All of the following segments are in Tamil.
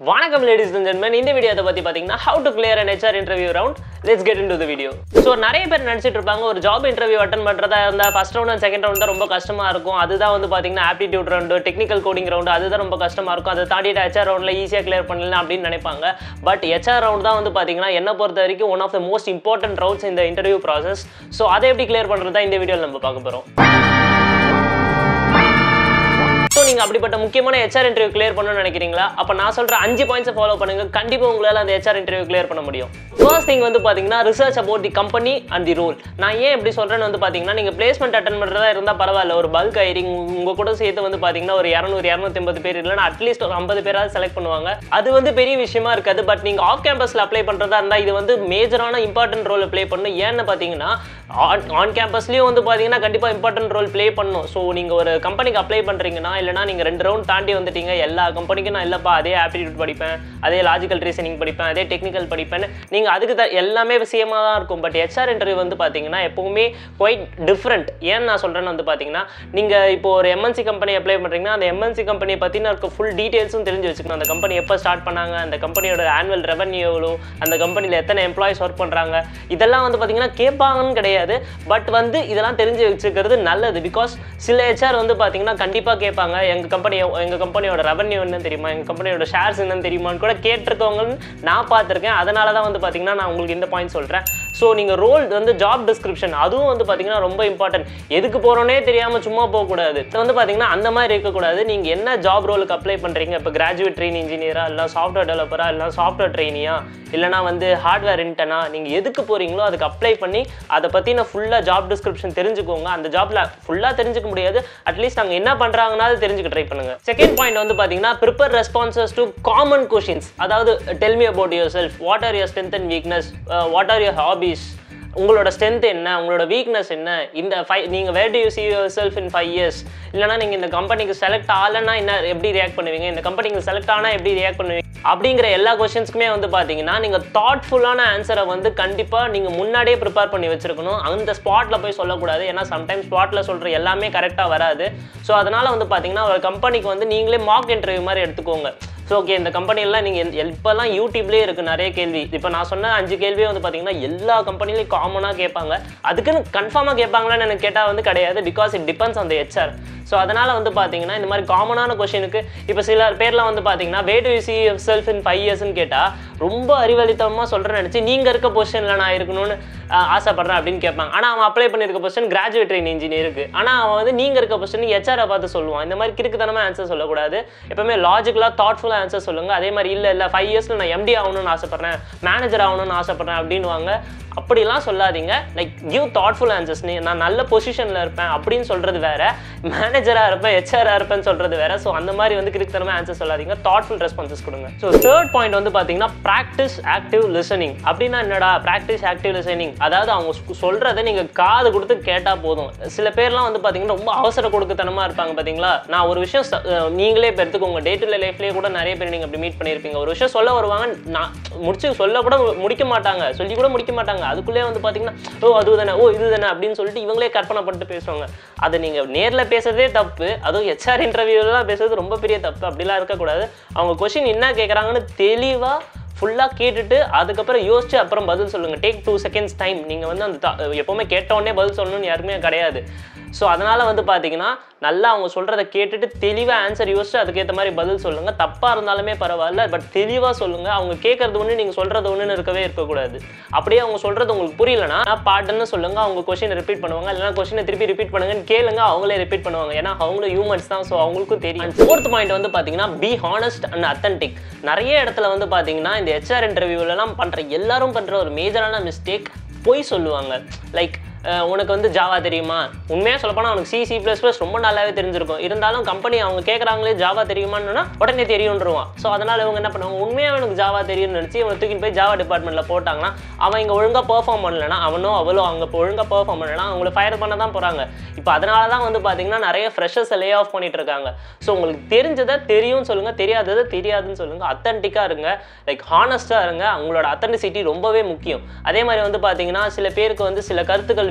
வணக்கம் லேடிஸ் அண்ட் ஜென்மன் இந்த வீடியோவை பற்றி பார்த்தீங்கன்னா how to clear an HR interview round let's get into the video so நிறைய பேர் நினச்சிட்டு இருப்பாங்க ஒரு ஜாப் இன்டர்வியூ அட்டன் பண்ணுறதா இருந்தால் first round and second round தான் ரொம்ப கஷ்டமாக இருக்கும் அதுதான் வந்து பார்த்தீங்கன்னா aptitude round technical coding round அதுதான் ரொம்ப கஷ்டமாக இருக்கும் அதை தாண்டிட்டு ஹெச்ஆர் ரவுண்டில் ஈஸியாக கிளியர் பண்ணலாம் அப்படின்னு நினைப்பாங்க பட் ஹெச்ஆர் ரவுண்ட் தான் வந்து பார்த்தீங்கன்னா என்ன பொறுத்த வரைக்கும் one of the most important rounds இந்த இன்டர்வியூ ப்ராசஸ் ஸோ அதை எப்படி கிளியர் பண்ணுறது தான் இந்த வீடியோவில் நம்ம பார்க்க போகிறோம் ஸோ நீங்கள் அப்படிப்பட்ட முக்கியமான ஹெச்ஆர் இன்டர்வியூ கிளியர் பண்ணணும்னு நினைக்கிறீங்களா அப்போ நான் சொல்கிற அஞ்சு பாயிண்ட்ஸை ஃபாலோ பண்ணுங்க கண்டிப்பாக உங்களால் அந்த ஹெச்ஆர் இன்டர்வியூ கிளியர் பண்ண முடியும் ஃபர்ஸ்ட் திங் வந்து பார்த்தீங்கன்னா research about the company and the role நான் ஏன் எப்படி சொல்கிறேன்னு வந்து பார்த்தீங்கன்னா நீங்கள் பிளேஸ்மெண்ட் அட்டன் பண்ணுறதா இருந்தால் பரவாயில்ல ஒரு பல்க் ஹைரிங் உங்கள் கூட சேர்த்து வந்து பார்த்தீங்கன்னா ஒரு இரநூறு இரநூத்தி பேர் இல்லைன்னா அட்லீஸ்ட் ஒரு ஐம்பது பேராவது செலக்ட் பண்ணுவாங்க அது வந்து பெரிய விஷயமா இருக்காது பட் நீங்கள் ஆஃப் கேம்பஸில் அப்ளை பண்ணுறதா இருந்தால் இது வந்து மேஜரான இம்பார்ட்டன்ட் ரோல் ப்ளே பண்ணணும் ஏன்னு பார்த்தீங்கன்னா ஆன் ஆன் கேம்பஸ்லேயும் வந்து பார்த்தீங்கன்னா கண்டிப்பாக இம்பார்ட்டன்ட் ரோல் ப்ளே பண்ணணும் ஸோ நீங்கள் ஒரு கம்பெனிக்கு அப்ளை பண்ணுறீங்கன்னா இல்லைனா நீங்கள் ரெண்டு ரவுண்ட் தாண்டி வந்துட்டீங்க எல்லா கம்பெனிக்கும் நான் இல்லைப்பா அதே ஆப்டிடியூட் படிப்பேன் அதே லாஜிக்கல் ரீசனிங் படிப்பேன் அதே டெக்னிக்கல் படிப்பேன் நீங்கள் அதுக்கு த எல்லாமே சேமாக தான் இருக்கும் பட் ஹெச்ஆர் இன்டர்வியூ வந்து பார்த்தீங்கன்னா எப்போவுமே குவைட் டிஃப்ரெண்ட் ஏன்னு நான் சொல்கிறேன்னு வந்து பார்த்தீங்கன்னா நீங்கள் இப்போ ஒரு எம்என்சி கம்பெனி அப்ளை பண்ணுறீங்கன்னா அந்த எம்என்சி கம்பெனியை பற்றின இருக்க ஃபுல் டீட்டெயில்ஸும் தெரிஞ்சு வச்சுக்கணும் அந்த கம்பெனி எப்போ ஸ்டார்ட் பண்ணாங்க அந்த கம்பெனியோட ஆனுவல் ரெவன்யூ எவ்வளோ அந்த கம்பெனியில் எத்தனை எம்ப்ளாயிஸ் ஒர்க் பண்ணுறாங்க இதெல்லாம் வந்து பார்த்தீங்கன்னா கேட்பாங்கன்னு கிடையாது பட் வந்து இதெல்லாம் தெரிஞ்சு வச்சுக்கிறது நல்லது பிகாஸ் சில ஹெச்ஆர் வந்து பார்த்தீங்கன்னா கண்டிப்பாக கேட்பாங்க எங்கள் கம்பெனி எங்கள் கம்பெனியோட ரெவன்யூ என்னன்னு தெரியுமா எங்கள் கம்பெனியோட ஷேர்ஸ் என்னன்னு தெரியுமான்னு கூட கேட்டிருக்கவங்கன்னு நான் பார்த்துருக்கேன் அதனால தான் வந்து பார்த்தீங்கன்னா நான் உங்களுக்கு இந்த பாயிண்ட் சொல்கிறேன் ஸோ நீங்கள் ரோல் வந்து ஜாப் டிஸ்கிரிப்ஷன் அதுவும் வந்து பார்த்தீங்கன்னா ரொம்ப இம்பார்ட்டன்ட் எதுக்கு போகிறோன்னே தெரியாமல் சும்மா போகக்கூடாது இது வந்து பார்த்தீங்கன்னா அந்த மாதிரி இருக்கக்கூடாது நீங்கள் என்ன ஜாப் ரோலுக்கு அப்ளை பண்ணுறீங்க இப்போ கிராஜுவேட் ட்ரெயின் இன்ஜினியரா இல்லை சாஃப்ட்வேர் டெவலப்பரா இல்லை சாஃப்ட்வேர் ட்ரெயினியா இல்லைனா வந்து ஹார்ட்வேர் இன்டனா நீங்கள் எதுக்கு போகிறீங்களோ அதுக்கு அப்ளை பண்ணி அதை பற்றின ஃபுல்லாக ஜாப் டிஸ்கிரிப்ஷன் தெரிஞ்சுக்கோங்க அந்த ஜாப்பில் ஃபுல்லாக தெரிஞ்சுக்க முடியாது அட்லீஸ்ட் அங்கே என்ன பண்ணுறாங்கனாலும் தெரிஞ்சுக்க ட்ரை பண்ணுங்க செகண்ட் பாயிண்ட் வந்து பார்த்தீங்கன்னா prepare responses to common questions அதாவது tell me about yourself what are your strength and weakness what are your hobbies உங்களோட ஸ்ட்ரென்த் என்ன உங்களோட வீக்னஸ் என்ன இந்த ஃபைவ் நீங்கள் where do you see yourself in five years இல்லைனா நீங்கள் இந்த கம்பெனிக்கு செலக்ட் ஆகலைன்னா என்ன எப்படி ரியாக்ட் பண்ணுவீங்க இந்த கம்பெனிக்கு செலக்ட் ஆனால் எப்படி ரியாக்ட் பண்ணுவீங்க அப்படிங்கிற எல்லா கொஷின்ஸ்க்குமே வந்து பார்த்தீங்கன்னா நீங்கள் தாட்ஃபுல்லான ஆன்சரை வந்து கண்டிப்பாக நீங்கள் முன்னாடியே ப்ரிப்பேர் பண்ணி வச்சிருக்கணும் அந்த ஸ்பாட்டில் போய் சொல்லக்கூடாது ஏன்னா சம்டைம்ஸ் ஸ்பாட்டில் சொல்கிற எல்லாமே கரெக்டாக வராது ஸோ அதனால் வந்து பார்த்தீங்கன்னா ஒரு கம்பெனிக்கு வந்து நீங்களே மார்க் இன்டர்வியூ மாதிரி எடுத்துக்கோங்க ஸோ ஓகே இந்த கம்பெனியெல்லாம் நீங்கள் இப்போல்லாம் யூடியூப்லேயே இருக்குது நிறைய கேள்வி இப்போ நான் சொன்ன அஞ்சு கேள்வியே வந்து பார்த்தீங்கன்னா எல்லா கம்பெனிலையும் காமனாக கேட்பாங்க அதுக்குன்னு கன்ஃபார்மாக கேட்பாங்களான்னு எனக்கு கேட்டால் வந்து கிடையாது because it depends on the HR so அதனால் வந்து பார்த்தீங்கன்னா இந்த மாதிரி காமனான கொஷினுக்கு இப்போ சில பேர்லாம் வந்து பார்த்தீங்கன்னா where do see self in five இயர்ஸ்னு கேட்டால் ரொம்ப அறிவழித்தனமாக சொல்கிறேன்னு நினச்சி நீங்கள் இருக்க பொசிஷனில் நான் இருக்கணும்னு ஆஹ், ஆசைப்படுறேன் அப்படின்னு கேட்பாங்க ஆனால் அவன் அப்ளை பண்ணியிருக்க பொசிஷன் கிராஜுவேட் ட்ரெயின் இன்ஜினியருக்கு ஆனால் அவன் வந்து நீங்கள் இருக்க பொசிஷன் ஹெச்ஆரை பார்த்து சொல்லுவான் இந்த மாதிரி கிறுக்குத்தனமாக ஆன்சர் சொல்லக்கூடாது எப்பவுமே லாஜிக்கலாக தாட்ஃபுல்லாக ஆன்சர் சொல்லுங்கள் அதே மாதிரி இல்லை இல்லை ஃபைவ் இயர்ஸில் நான் எம்டி ஆகணும்னு ஆசைப்பட்றேன் மேனேஜர் ஆகணும்னு ஆசைப்பட்றேன் அப்படின்வாங்க அப்படிலாம் சொல்லாதீங்க லைக் கிவ் தாட்ஃபுல் ஆன்சர்ஸ் நீ நான் நல்ல பொசிஷனில் இருப்பேன் அப்படின்னு சொல்கிறது வேற மேனேஜராக இருப்பேன் ஹெச்ஆராக இருப்பேன்னு சொல்கிறது வேற ஸோ அந்த மாதிரி வந்து கிறுக்குத்தனமாக ஆன்சர் சொல்லாதீங்க தாட்ஃபுல் ரெஸ்பான்சஸ் கொடுங்க ஸோ தேர்ட் பாயிண்ட் வந்து பார்த்தீங்கன்னா ப்ராக்டிஸ் ஆக்டிவ் லிசனிங் அப்படின்னா என்னடா ப்ராக்டிஸ் ஆக்டிவ் லிசனிங் அதாவது அவங்க சொ- சொல்றதை நீங்கள் காது கொடுத்து கேட்டால் போதும் சில பேர்லாம் வந்து பார்த்தீங்கன்னா ரொம்ப அவசர கொடுக்குத்தனமாக இருப்பாங்க பார்த்தீங்களா நான் ஒரு விஷயம் ச- அஹ் நீங்களே இப்போ எடுத்துக்கோங்க டே டு டே லைஃப்லேயே கூட நிறைய பேர் நீங்கள் அப்படி மீட் பண்ணியிருப்பீங்க ஒரு விஷயம் சொல்ல வருவாங்க நான் முடிச்சு சொல்ல கூட முடிக்க மாட்டாங்க சொல்லி கூட முடிக்க மாட்டாங்க அதுக்குள்ளே வந்து பார்த்தீங்கன்னா ஓ அது தானே ஓ இது தானே அப்படின்னு சொல்லிட்டு இவங்களே கற்பனை பண்ணிட்டு பேசுவாங்க அதை நீங்கள் நேரில் பேசுறதே தப்பு அதுவும் ஹெச்ஆர் இன்டர்வியூலாம் பேசுறது ரொம்ப பெரிய தப்பு அப்படிலாம் இருக்கக்கூடாது அவங்க கொஷின் என்ன கேட்குறாங்கன்னு தெளிவாக ஃபுல்லாக கேட்டுட்டு அதுக்கப்புறம் யோசிச்சு அப்புறம் பதில் சொல்லுங்கள் டேக் டூ செகண்ட்ஸ் டைம் நீங்கள் வந்து அந்த த- எப்போவுமே கேட்ட உடனே பதில் சொல்லணும்னு யாருமே கிடையாது ஸோ அதனால் வந்து பார்த்தீங்கன்னா நல்லா அவங்க சொல்கிறத கேட்டுட்டு தெளிவாக ஆன்சர் யோசிச்சு அதுக்கேற்ற மாதிரி பதில் சொல்லுங்கள் தப்பாக இருந்தாலுமே பரவாயில்ல பட் தெளிவாக சொல்லுங்கள் அவங்க கேட்குறது ஒன்று நீங்கள் சொல்கிறது ஒன்றுன்னு இருக்கவே இருக்கக்கூடாது அப்படியே அவங்க சொல்கிறது உங்களுக்கு புரியலனா பாட்டுன்னு சொல்லுங்கள் அவங்க கொஷினை ரிப்பீட் பண்ணுவாங்க இல்லைனா கொஷினை திருப்பி ரிப்பீட் பண்ணுங்கன்னு கேளுங்க அவங்களே ரிப்பீட் பண்ணுவாங்க ஏன்னா அவங்களும் ஹியூமன்ஸ் தான் ஸோ அவங்களுக்கும் தெரியும் ஃபோர்த் பாயிண்ட் வந்து பார்த்தீங்கன்னா பி ஹானஸ்ட் அண்ட் அத்தன்டிக் நிறைய இடத்துல வந்து பார்த்தீங்கன்னா இந்த ஹெச்ஆர் இன்டர்வியூலலாம் பண்ணுற எல்லாரும் பண்ணுற ஒரு மேஜரான மிஸ்டேக் பொய் சொல்லுவாங்க லைக் உனக்கு வந்து ஜாவா தெரியுமா உண்மையாக சொல்லப்போனால் உனக்கு சி சி ப்ளஸ் ப்ளஸ் ரொம்ப நல்லாவே தெரிஞ்சிருக்கும் இருந்தாலும் கம்பெனி அவங்க கேட்குறாங்களே ஜாவா தெரியுமான்னா உடனே தெரியும்ன்றவான் ஸோ அதனால் இவங்க என்ன பண்ணுவாங்க உண்மையாக எனக்கு ஜாவா தெரியும்னு நினச்சி இவனை தூக்கிட்டு போய் ஜாவா டிபார்ட்மெண்ட்டில் போட்டாங்கன்னா அவன் இங்கே ஒழுங்காக பெர்ஃபார்ம் பண்ணலனா அவனோ அவளோ அங்கே ஒழுங்காக பெர்ஃபார்ம் பண்ணலனா அவங்கள ஃபயர் பண்ண தான் போகிறாங்க இப்போ அதனால தான் வந்து பார்த்தீங்கன்னா நிறைய ஃப்ரெஷர்ஸை லே ஆஃப் பண்ணிட்டு இருக்காங்க ஸோ உங்களுக்கு தெரிஞ்சதை தெரியும்னு சொல்லுங்கள் தெரியாததை தெரியாதுன்னு சொல்லுங்கள் அத்தன்டிக்காக இருங்க லைக் ஹானஸ்ட்டாக இருங்க உங்களோட அத்தன்டிசிட்டி ரொம்பவே முக்கியம் அதே மாதிரி வந்து பார்த்தீங்கன்னா சில பேருக்கு வந்து சில கருத்துக்கள்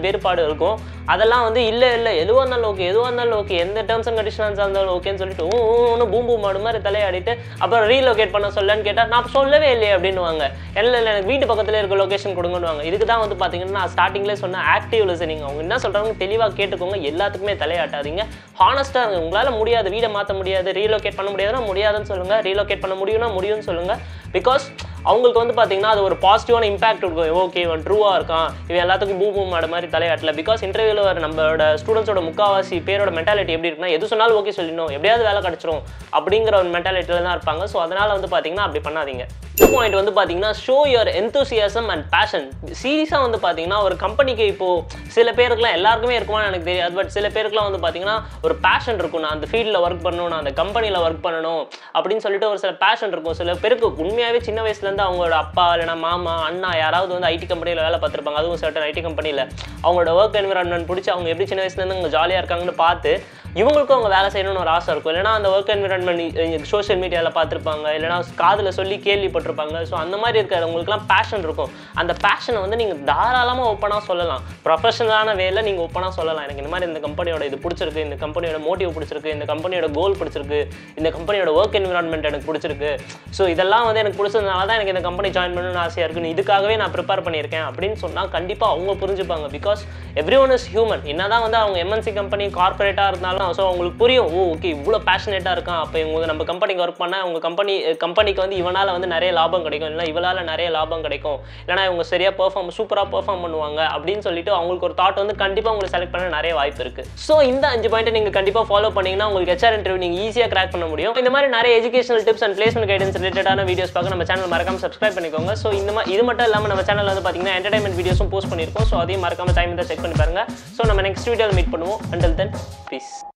வேறுபாடு இருக்கும் அதெல்லாம் வந்து இல்லை இல்லை எதுவாக இருந்தாலும் ஓகே எதுவாக இருந்தாலும் ஓகே எந்த டேர்ம்ஸ் அண்ட் கண்டிஷன்ஸ் இருந்தாலும் ஓகேன்னு சொல்லிட்டு ஊ ஒன்று பூம் பூம் மாடு மாதிரி தலையாடிட்டு அப்புறம் ரீலோகேட் பண்ண சொல்லன்னு கேட்டால் நான் சொல்லவே இல்லையே அப்படின்னுவாங்க இல்லை இல்லை எனக்கு வீட்டு பக்கத்தில் இருக்க லொகேஷன் கொடுங்கன்னுவாங்க இதுக்கு தான் வந்து பார்த்தீங்கன்னா நான் ஸ்டார்டிங்லேயே சொன்ன ஆக்டிவ் லிசனிங் அவங்க என்ன சொல்கிறாங்க தெளிவாக கேட்டுக்கோங்க எல்லாத்துக்குமே தலையாட்டாதீங்க ஹானஸ்ட்டாக இருங்க உங்களால் முடியாது வீடை மாற்ற முடியாது ரீலோகேட் பண்ண முடியாதுன்னா முடியாதுன்னு சொல்லுங்கள் ரீலோகேட் பண்ண முடியும்னா முடியும்னு சொல்லுங்கள் பிகாஸ் அவங்களுக்கு வந்து பார்த்தீங்கன்னா அது ஒரு பாசிட்டிவான இம்பாக்ட் இருக்கும் ஓகே இவன் ட்ரூவாக இருக்கான் இவன் எல்லாத்துக்கும் பூ பூ மாட மாதிரி தலையாட்டல பிகாஸ் இன்டர்வியூவில் வர நம்மளோட ஸ்டூடெண்ட்ஸோட முக்காவாசி பேரோட மென்டாலிட்டி எப்படி இருக்குன்னா எது சொன்னாலும் ஓகே சொல்லிடணும் எப்படியாவது வேலை கிடச்சிரும் அப்படிங்கிற ஒரு மென்டாலிட்டியில் தான் இருப்பாங்க ஸோ அதனால் வந்து பார்த்தீங்கன்னா அப்படி பண்ணாதீங்க பாயிண்ட் வந்து பார்த்தீங்கன்னா show your enthusiasm and passion சீரியஸாக வந்து பார்த்தீங்கன்னா ஒரு கம்பெனிக்கு இப்போது சில பேருக்குலாம் எல்லாருக்குமே இருக்குமான்னு எனக்கு தெரியாது பட் சில பேருக்குலாம் வந்து பார்த்தீங்கன்னா ஒரு பேஷன் இருக்கும் நான் அந்த ஃபீல்டில் ஒர்க் பண்ணணும் நான் அந்த கம்பெனியில் ஒர்க் பண்ணணும் அப்படின்னு சொல்லிட்டு ஒரு சில பேஷன் இருக்கும் சில பேருக்கு உண்மையாகவே சின்ன வயசுலேருந்து அவங்களோட அப்பா இல்லைனா மாமா அண்ணா யாராவது வந்து ஐடி கம்பெனியில் வேலை பார்த்துருப்பாங்க அதுவும் சர்டன் ஐடி கம்பெனியில் அவங்களோட ஒர்க் என்விரான்மெண்ட் பிடிச்சி அவங்க எப்படி சின்ன வயசுலேருந்து அவங்க ஜாலியாக இருக்காங்கன்னு பார்த்து இவங்களுக்கும் அவங்க வேலை செய்யணும்னு ஒரு ஆசை இருக்கும் இல்லைனா அந்த ஒர்க் என்விரான்மெண்ட் சோஷியல் மீடியாவில் பார்த்துருப்பாங்க இல்லைனா காதில் சொல்லி கேள்விப்பட்டிருப்பாங்க ஸோ அந்த மாதிரி இருக்கிறவங்களுக்குலாம் பேஷன் இருக்கும் அந்த பேஷனை வந்து நீங்கள் தாராளமாக ஓப்பனாக சொல்லலாம் ப்ரொஃபஷனலான வேல நீங்கள் ஓப்பனாக சொல்லலாம் எனக்கு இந்த மாதிரி இந்த கம்பெனியோட இது பிடிச்சிருக்கு இந்த கம்பெனியோட மோட்டிவ் பிடிச்சிருக்கு இந்த கம்பெனியோட கோல் பிடிச்சிருக்கு இந்த கம்பெனியோட ஒர்க் என்விரான்மெண்ட் எனக்கு பிடிச்சிருக்கு ஸோ இதெல்லாம் வந்து எனக்கு பிடிச்சதுனால தான் எனக்கு இந்த கம்பெனி ஜாயின் பண்ணணும்னு ஆசையாக இருக்குன்னு இதுக்காகவே நான் ப்ரிப்பேர் பண்ணியிருக்கேன் அப்படின்னு சொன்னால் கண்டிப்பாக அவங்க புரிஞ்சுப்பாங்க because everyone is human என்னதான் வந்து அவங்க எம்என்சி கம்பெனி கார்பரேட்டாக இருந்தாலும் ஸோ அவங்களுக்கு புரியும் ஓ ஓகே இவ்வளோ பேஷனேட்டாக இருக்கான் அப்போ இவங்க நம்ம கம்பெனிக்கு ஒர்க் பண்ணால் உங்கள் கம்பெனி கம்பெனிக்கு வந்து இவனால் வந்து நிறைய லாபம் கிடைக்கும் இல்லைனா இவளால் நிறைய லாபம் கிடைக்கும் இல்லைனா இவங்க சரியாக பெர்ஃபார்ம் சூப்பராக பெர்ஃபார்ம் பண்ணுவாங்க அப்படின்னு சொல்லிட்டு அவங்களுக்கு ஒரு தாட் வந்து கண்டிப்பாக உங்களுக்கு செலக்ட் பண்ண நிறைய வாய்ப்பு இருக்குது ஸோ இந்த அஞ்சு பாயிண்ட்டை நீங்கள் கண்டிப்பாக ஃபாலோ பண்ணீங்கன்னா உங்களுக்கு ஹெச்ஆர் இன்டர்வியூ நீங்கள் ஈஸியாக கிராக் பண்ண முடியும் இந்த மாதிரி நிறைய educational tips and placement guidance ரிலேட்டடான வீடியோஸ் பார்க்க நம்ம சேனல் மறக்காம சப்ஸ்கிரைப் பண்ணிக்கோங்க ஸோ இந்த மாதிரி இது மட்டும் இல்லாமல் நம்ம சேனலில் வந்து பார்த்தீங்கன்னா என்டர்டைன்மெண்ட் வீடியோஸும் போஸ்ட் பண்ணியிருக்கோம் ஸோ அதையும் மறக்காம டைம் தான் செக் பண்ணி பாருங்க ஸோ நம்ம நெக்ஸ்ட் வீடியோவில் மீட் பண்ணுவோம் அண்டல் தென் பீஸ்